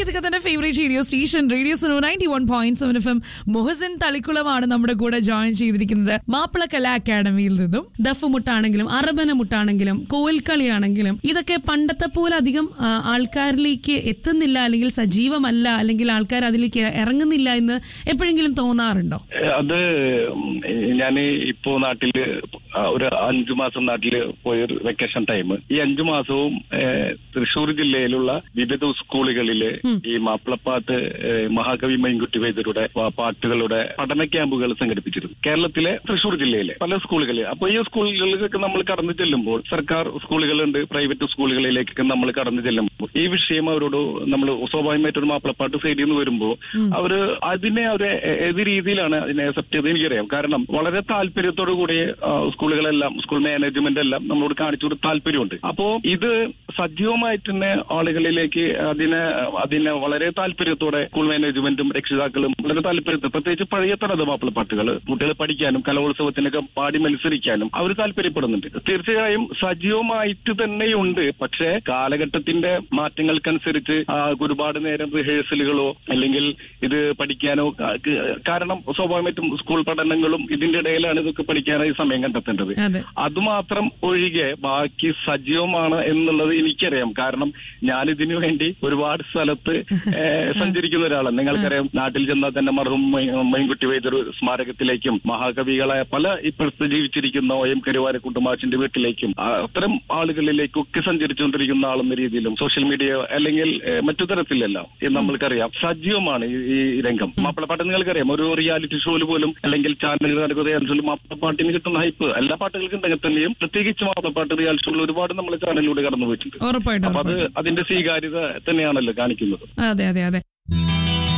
ഇതൊക്കെ തന്നെ favourite radio station radio so ninety one point seven F M Mohsin തളിക്കുളമാണ് നമ്മുടെ കൂടെ ജോയിൻ ചെയ്തിരിക്കുന്നത് മാപ്പിള കലാ അക്കാദമിയിൽ നിന്നും ദഫ് മുട്ടാണെങ്കിലും അറബന മുട്ടാണെങ്കിലും കോൽക്കളിയാണെങ്കിലും ഇതൊക്കെ പണ്ടത്തെ പോലെ അധികം ആ, ആൾക്കാരിലേക്ക് എത്തുന്നില്ല അല്ലെങ്കിൽ സജീവമല്ല അല്ലെങ്കിൽ ആൾക്കാർ അതിലേക്ക് ഇറങ്ങുന്നില്ല എന്ന് എപ്പോഴെങ്കിലും തോന്നാറുണ്ടോ അത് ഞാൻ ഇപ്പോ നാട്ടില് ഒരു അഞ്ചു മാസം നാട്ടില് പോയ ഒരു വെക്കേഷൻ ടൈം ഈ അഞ്ചു മാസവും ഏഹ്, തൃശ്ശൂർ ജില്ലയിലുള്ള വിവിധ സ്കൂളുകളില് ഈ മാപ്പിളപ്പാട്ട് ഏഹ്, മഹാകവി മൈൻകുട്ടി വൈദ്യരുടെ പാ- പാട്ടുകളുടെ പഠന ക്യാമ്പുകൾ സംഘടിപ്പിച്ചിരുന്നു കേരളത്തിലെ തൃശ്ശൂർ ജില്ലയിലെ പല സ്കൂളുകളിൽ അപ്പൊ ഈ സ്കൂളുകളിലൊക്കെ നമ്മൾ കടന്നു ചെല്ലുമ്പോൾ സർക്കാർ സ്കൂളുകളുണ്ട് പ്രൈവറ്റ് സ്കൂളുകളിലേക്കൊക്കെ നമ്മൾ കടന്നു ചെല്ലുമ്പോൾ ഈ വിഷയം അവരോട് നമ്മൾ സ്വാഭാവികമായിട്ട് ഒരു മാപ്പിളപ്പാട്ട് സൈഡിൽ നിന്ന് വരുമ്പോൾ അവര് അതിനെ അവര് ഏത് രീതിയിലാണ് അതിനെ അക്സെപ്റ്റ് ചെയ്ത് എനിക്കറിയാം കാരണം വളരെ താല്പര്യത്തോടു കൂടി ആ, സ്കൂളുകളെല്ലാം സ്കൂൾ മാനേജ്മെന്റ് എല്ലാം നമ്മളോട് കാണിച്ചു കൊടുത്ത താല്പര്യമുണ്ട് അപ്പോ ഇത് സജീവമായിട്ട് തന്നെ ആളുകളിലേക്ക് അതിനെ അതിനെ വളരെ താല്പര്യത്തോടെ സ്കൂൾ മാനേജ്മെന്റും രക്ഷിതാക്കളും വളരെ താല്പര്യത്തോടെ പ്രത്യേകിച്ച് പഴയ തനത് മാപ്പിളപ്പാട്ടുകൾ കുട്ടികൾ പഠിക്കാനും കലോത്സവത്തിനൊക്കെ പാടി മത്സരിക്കാനും അവർ താല്പര്യപ്പെടുന്നുണ്ട് തീർച്ചയായും സജീവമായിട്ട് തന്നെയുണ്ട് പക്ഷേ കാലഘട്ടത്തിന്റെ മാറ്റങ്ങൾക്കനുസരിച്ച് ആ, ഒരുപാട് നേരം റിഹേഴ്സലുകളോ അല്ലെങ്കിൽ ഇത് പഠിക്കാനോ ക- ക- കാരണം സ്വാഭാവികമായിട്ടും സ്കൂൾ പഠനങ്ങളും ഇതിന്റെ ഇടയിലാണ് ഇതൊക്കെ പഠിക്കാനായി സമയം കണ്ടെത്തേണ്ടത് അതെ അതുമാത്രം ഒഴികെ ബാക്കി സജീവമാണ് എന്നുള്ളത് എനിക്കറിയാം കാരണം ഞാൻ ഇതിനു വേണ്ടി ഒരുപാട് സ്ഥലത്ത് ഏഹ്, സഞ്ചരിക്കുന്ന ഒരാളാണ് നിങ്ങൾക്കറിയാം നാട്ടിൽ ചെന്നാൽ തന്നെ മറും മൈൻകുട്ടി വൈദ്യൊരു സ്മാരകത്തിലേക്കും മഹാകവികളായ പല ഇപ്പോഴത്തെ ജീവിച്ചിരിക്കുന്ന ഒ എം കരുവാരക്കുട്ടുമാച്ചിന്റെ വീട്ടിലേക്കും ആ, അത്തരം ആളുകളിലേക്കൊക്കെ സഞ്ചരിച്ചുകൊണ്ടിരിക്കുന്ന ആളെന്ന രീതിയിലും സോഷ്യൽ മീഡിയ അല്ലെങ്കിൽ ഏഹ്, മറ്റു തരത്തിലെല്ലാം ഇത് നമ്മൾക്കറിയാം സജീവമാണ് ഈ- ഈ രംഗം മാപ്പിളപ്പാട്ട് നിങ്ങൾക്കറിയാം ഒരു റിയാലിറ്റി ഷോയിൽ പോലും അല്ലെങ്കിൽ ചാനലുകൾ നടക്കുന്ന മാപ്പിളപ്പാട്ടിന് കിട്ടുന്ന ഹൈപ്പ് എല്ലാ പാട്ടുകൾക്കും ഉണ്ടെങ്കിൽ തന്നെയും പ്രത്യേകിച്ച് മാപ്പിളപ്പാട്ട് റിയാലിറ്റി ഷോയിൽ ഒരുപാട് നമ്മൾ ചാനലിലൂടെ കടന്നു പോയിട്ടുണ്ട് ഉറപ്പായിട്ടും അപ്പൊ അത് ഉറപ്പായിട്ടും. അതിന്റെ സ്വീകാര്യത തന്നെയാണല്ലോ കാണിക്കുന്നത് അതെ അതെ അതെ